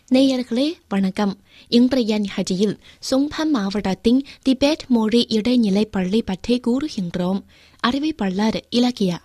நேயர்களே வணக்கம் இன்றைய நிகழ்ச்சியில் சொங்பான் மாவட்டத்தின் திபெத் மொழி இடைநிலை பள்ளி பற்றி கூறுகின்றோம் அறிவிப்பாளர் இலக்கியா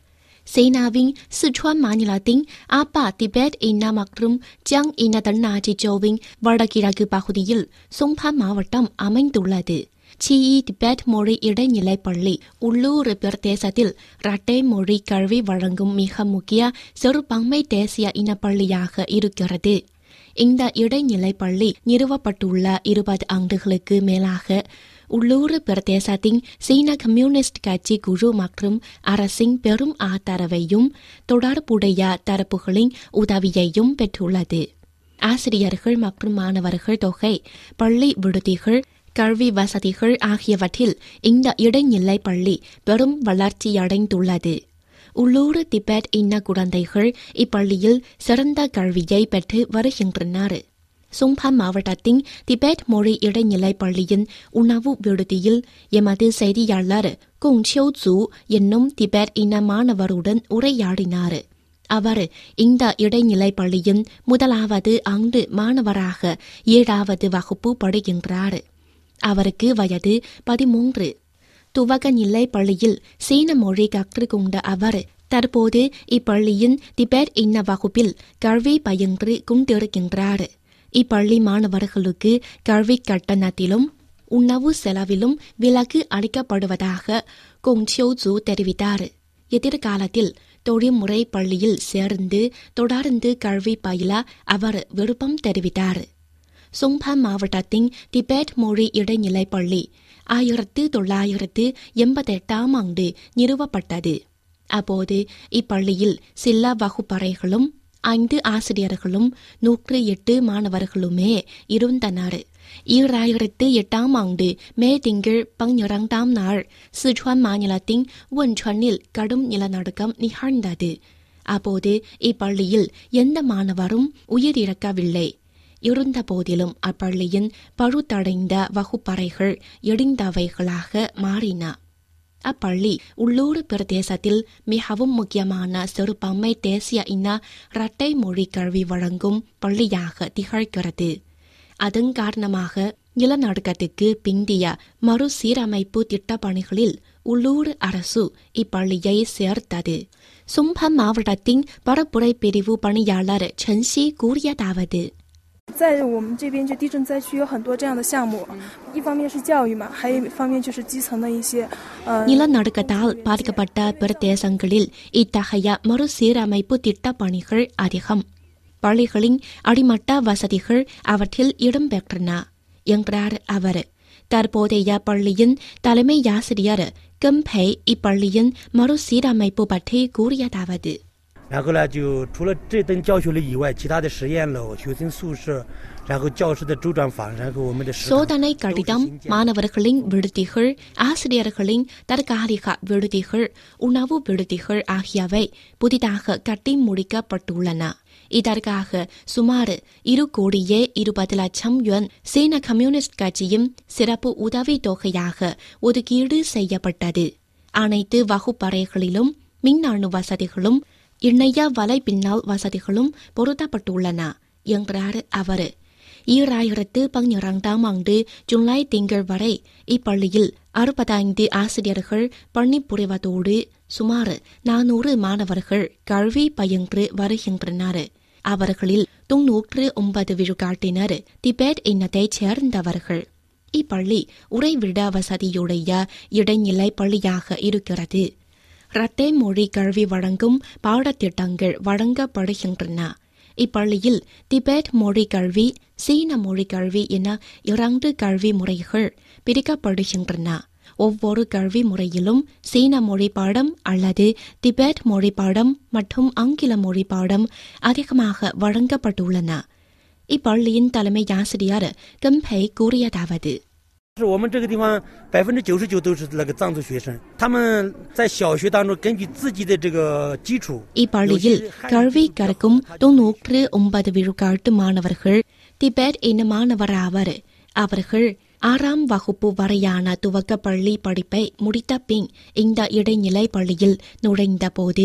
சீனாவின் சிச்சுவான் மாநிலத்தின் ஆப்பா திபெத் இன மற்றும் ஜியாங் இன தன்னாட்சி ஜோவின் வடகிழக்கு பகுதியில் சொங்பான் மாவட்டம் அமைந்துள்ளது சிஇ திபெத் மொழி இடைநிலை பள்ளி உள்ளூர் பிரதேசத்தில் இரட்டை மொழி கல்வி வழங்கும் மிக முக்கிய சிறுபான்மை தேசிய இனப்பள்ளியாக இருக்கிறது இந்த இடைநிலை பள்ளி நிறுவப்பட்டுள்ள இருபது ஆண்டுகளுக்கு மேலாக உள்ளூர் பிரதேசத்தின் சீன கம்யூனிஸ்ட் கட்சி குழு மற்றும் அரசின் பெரும் ஆதரவையும் தொடர்புடைய தரப்புகளின் உதவியையும் பெற்றுள்ளது ஆசிரியர்கள் மற்றும் மாணவர்கள் தொகை பள்ளி விடுதிகள் கல்வி வசதிகள் ஆகியவற்றில் இந்த இடைநிலை பள்ளி பெரும் வளர்ச்சியடைந்துள்ளது உள்ளூர் திபெத் இன குழந்தைகள் இப்பள்ளியில் சிறந்த கல்வியை பெற்று வருகின்றனர் சும்பான் மாவட்டத்தின் திபெத் மொழி இடைநிலை பள்ளியின் உணவு விடுதியில் எமது செய்தியாளர் குங் சு என்னும் திபெத் இன மாணவருடன் உரையாடினார் அவர் இந்த இடைநிலை பள்ளியின் முதலாவது ஆண்டு மாணவராக ஏழாவது வகுப்பு படுகின்றார் அவருக்கு வயது பதிமூன்று துவக்க நிலை பள்ளியில் சீன மொழி கற்றுக்கொண்ட அவர் தற்போது இப்பள்ளியின் திபெத் இன வகுப்பில் கல்வி பயின்று கொண்டிருக்கின்றார் இப்பள்ளி மாணவர்களுக்கு கல்வி கட்டணத்திலும் உணவு செலவிலும் விலக்கு அளிக்கப்படுவதாக கொங்சியோஜு தெரிவித்தார் எதிர்காலத்தில் தொழில்முறை பள்ளியில் சேர்ந்து தொடர்ந்து கல்வி பயில அவர் விருப்பம் தெரிவித்தார் சொங்பான் மாவட்டத்தின் திபெத் மொழி இடைநிலை பள்ளி ஆயிரத்து தொள்ளாயிரத்து எண்பத்தெட்டாம் ஆண்டு நிறுவப்பட்டது அப்போது இப்பள்ளியில் சில வகுப்பறைகளும் ஐந்து ஆசிரியர்களும் நூற்று எட்டு மாணவர்களுமே இருந்தனர் ஈராயிரத்து எட்டாம் ஆண்டு மே திங்கள் பன்னிரண்டாம் நாள் சிச்சுவான் மாநிலத்தின் ஒன்றுவனில் கடும் நிலநடுக்கம் நிகழ்ந்தது அப்போது இப்பள்ளியில் எந்த மாணவரும் உயிரிழக்கவில்லை இருந்தபோதிலும் அப்பள்ளியின் பழுத்தடைந்த வகுப்பறைகள் இடிந்தவைகளாக மாறின அப்பள்ளி உள்ளூர் பிரதேசத்தில் மிகவும் முக்கியமான சிறுபான்மை தேசிய இன இரட்டை மொழி கல்வி வழங்கும் பள்ளியாக திகழ்கிறது அதன் காரணமாக நிலநடுக்கத்துக்கு பிந்திய மறுசீரமைப்பு திட்டப்பணிகளில் உள்ளூர் அரசு இப்பள்ளியை சேர்த்தது சும்பன் மாவட்டத்தின் பரப்புரை பிரிவு பணியாளர் சென்சி கூறியதாவது 在我们这边就地震灾区有很多这样的项目，一方面是教育嘛，还有一方面就是基层的一些呃。 நிலநடுக்கத்தால் பாதிக்கப்பட்ட பிரதேசங்களில் இத்தகைய மறுசீரமைப்பு திட்ட பணிகள் அதிகம் பள்ளிகளின் அடிமட்ட வசதிகள் அவற்றில் இடம்பெற்றன என்றார் அவர் தற்போதைய பள்ளியின் தலைமை ஆசிரியர் கம்பை இப்பள்ளியின் மறுசீரமைப்பு பற்றி கூறியதாவது 然后呢，就除了这等教学楼以外，其他的实验楼、学生宿舍，然后教师的周转房，然后我们的食堂 சோதனை கடிதம் மாணவர்களின் விடுதிகள் ஆசிரியர்களின் தற்காலிக விடுதிகள் உணவு விடுதிகள் ஆகியவை புதிதாக கட்டி முடிக்கப்பட்டுள்ளன இதற்காக சுமார் இரு கோடியே இருபது லட்சம் யுவன் சீன கம்யூனிஸ்ட் கட்சியின் சிறப்பு உதவி தொகையாக ஒதுக்கீடு செய்யப்பட்டது அனைத்து வகுப்பறைகளிலும் மின்னணு வசதிகளும் இணைய வலைப்பின்னல் வசதிகளும் பொருத்தப்பட்டுள்ளன என்றார் அவர் ஈராயிரத்து பன்னிரண்டாம் ஆண்டு ஜூலை திங்கள் வரை இப்பள்ளியில் அறுபத்தைந்து ஆசிரியர்கள் பணிபுரிவதோடு சுமார் நானூறு மாணவர்கள் கல்வி பயின்று வருகின்றனர் அவர்களில் தொன்னூற்று ஒன்பது விழுக்காட்டினர் திபெத் இனத்தைச் சேர்ந்தவர்கள் இப்பள்ளி உறைவிட வசதியுடைய இடைநிலை பள்ளியாக இருக்கிறது இரட்டை மொழி கல்வி வழங்கும் பாடத்திட்டங்கள் வழங்கப்படுகின்றன இப்பள்ளியில் திபெத் மொழி கல்வி சீன மொழி கல்வி என இரண்டு கல்வி முறைகள் பிரிக்கப்படுகின்றன ஒவ்வொரு கல்வி முறையிலும் சீன மொழி பாடம் அல்லது திபெத் மொழி பாடம் மற்றும் ஆங்கில மொழி பாடம் அதிகமாக வழங்கப்பட்டுள்ளன இப்பள்ளியின் தலைமை ஆசிரியர் கம்பை கூறியதாவது 是我们这个地方百分之九十九都是那个藏族学生，他们在小学当中根据自己的这个基础， இப்பள்ளியில் கல்வி கற்கும் தொன்னூற்று ஒன்பது விழுக்காட்டு மாணவர்கள் திபெத் இன மாணவராவர் அவர்கள் ஆறாம் வகுப்பு வரையான துவக்க பள்ளி படிப்பை முடித்த பின் இந்த இடைநிலை பள்ளியில் நுழைந்த போது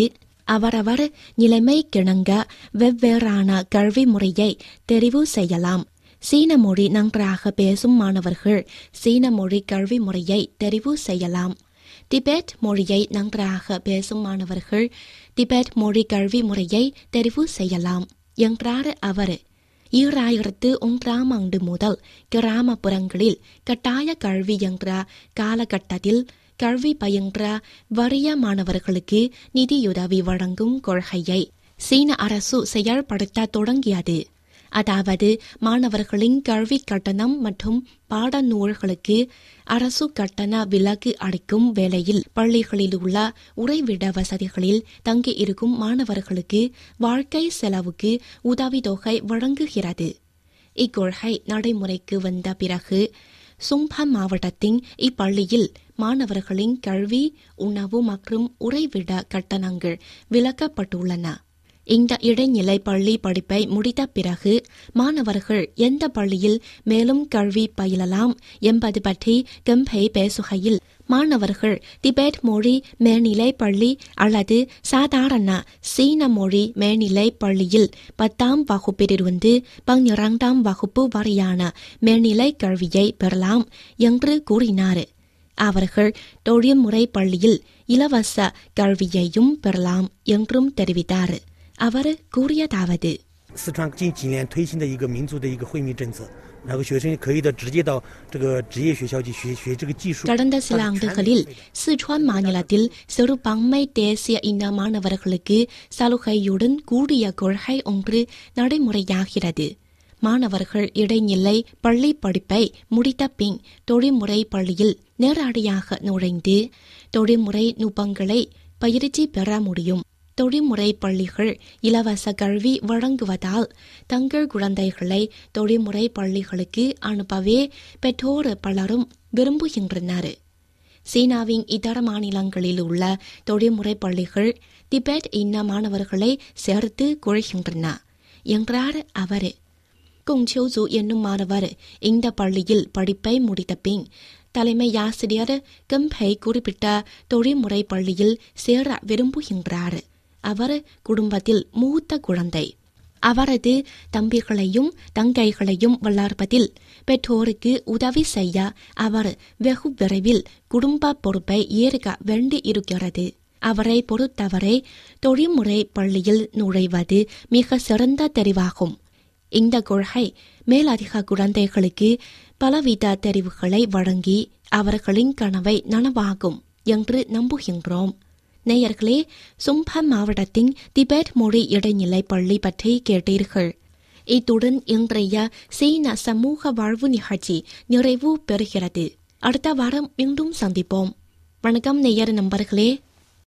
அவரவர் நிலைமைக்கிணங்க வெவ்வேறான கல்வி முறையை தெரிவு செய்யலாம் சீன மொழி நன்றாக பேசும் மாணவர்கள் சீன மொழி கல்வி முறையை தெரிவு செய்யலாம் திபெத் மொழியை நன்றாக பேசும் மாணவர்கள் திபெத் மொழி கல்வி முறையை தெரிவு செய்யலாம் என்றார் அவர் ஈராயிரத்து ஒன்றாம் ஆண்டு முதல் கிராமப்புறங்களில் கட்டாய கல்வி என்ற காலகட்டத்தில் கல்வி பயின்ற வறிய மாணவர்களுக்கு நிதியுதவி வழங்கும் கொள்கையை சீன அரசு செயல்படுத்த தொடங்கியது அதாவது மாணவர்களின் கல்வி கட்டணம் மற்றும் பாடநூல்களுக்கு அரசு கட்டண விலக்கு அளிக்கும் வேளையில் பள்ளிகளில் உள்ள உறைவிட வசதிகளில் தங்கி இருக்கும் மாணவர்களுக்கு வாழ்க்கை செலவுக்கு உதவித்தொகை வழங்குகிறது இக்கொள்கை நடைமுறைக்கு வந்த பிறகு சும்பன் மாவட்டத்தின் இப்பள்ளியில் மாணவர்களின் கல்வி உணவு மற்றும் உறைவிட கட்டணங்கள் விலக்கப்பட்டுள்ளன இந்த இடைநிலை பள்ளி படிப்பை முடித்த பிறகு மாணவர்கள் எந்த பள்ளியில் மேலும் கல்வி பயிலலாம் என்பது பற்றி கம்பை பேசுகையில் மாணவர்கள் திபெத் மொழி மேல்நிலை பள்ளி அல்லது சாதாரண சீன மொழி மேல்நிலை பள்ளியில் பத்தாம் வகுப்பிலிருந்து பன்னிரண்டாம் வகுப்பு வரையான மேல்நிலை கல்வியை பெறலாம் என்று கூறினார் அவர்கள் தொழில்முறை பள்ளியில் இலவச கல்வியையும் பெறலாம் என்றும் தெரிவித்தார் அவர் கூறியதாவது 四川近几年推行的一个民族的一个惠民政策，然后学生可以的直接到这个职业学校去学学这个技术。 கடந்த சில ஆண்டுகளில் சிச்சுவான் மாநிலத்தில் சிறுபான்மை தேசிய இன மாணவர்களுக்கு சலுகையுடன் கூடிய கொள்கை ஒன்று நடைமுறையாகிறது மாணவர்கள் இடைநிலை பள்ளி படிப்பை முடித்த பின் தொழில்முறை பள்ளியில் நேரடியாக நுழைந்து தொழில்முறை நுட்பங்களை பயிற்சி பெற முடியும் தொழில்முறை பள்ளிகள் இலவச கல்வி வழங்குவதால் தங்கள் குழந்தைகளை தொழில்முறை பள்ளிகளுக்கு அனுப்பவே பெற்றோர் பலரும் விரும்புகின்றனர் சீனாவின் இதர மாநிலங்களில் உள்ள தொழில்முறை பள்ளிகள் திபெத் இன மாணவர்களை சேர்த்து கொள்கின்றன என்றார் அவர் கொங்சோசு என்னும் மாணவர் இந்த பள்ளியில் படிப்பை முடித்த பின் தலைமை ஆசிரியர் கம்பை குறிப்பிட்ட தொழில்முறை பள்ளியில் சேர விரும்புகின்றார் அவர் குடும்பத்தில் மூத்த குழந்தை அவரது தம்பிகளையும் தங்கைகளையும் வளர்ப்பதில் பெற்றோருக்கு உதவி செய்ய அவர் வெகு விரைவில் குடும்ப பொறுப்பை ஏற்க வேண்டி இருக்கிறது அவரை பொறுத்தவரை தொழில்முறை பள்ளியில் நுழைவது மிக சிறந்த தெரிவாகும் இந்த கொள்கை மேலதிக குழந்தைகளுக்கு பலவித தெரிவுகளை வழங்கி அவர்களின் கனவை நனவாகும் என்று நம்புகின்றோம் நேயர்களே சும்பன் மாவட்டத்தின் திபெத் மொழி இடைநிலை பள்ளி பற்றி கேட்டீர்கள் இத்துடன் இன்றைய சீன சமூக வாழ்வு நிகழ்ச்சி நிறைவு பெறுகிறது அடுத்த வாரம் மீண்டும் சந்திப்போம் வணக்கம் நேயர் நண்பர்களே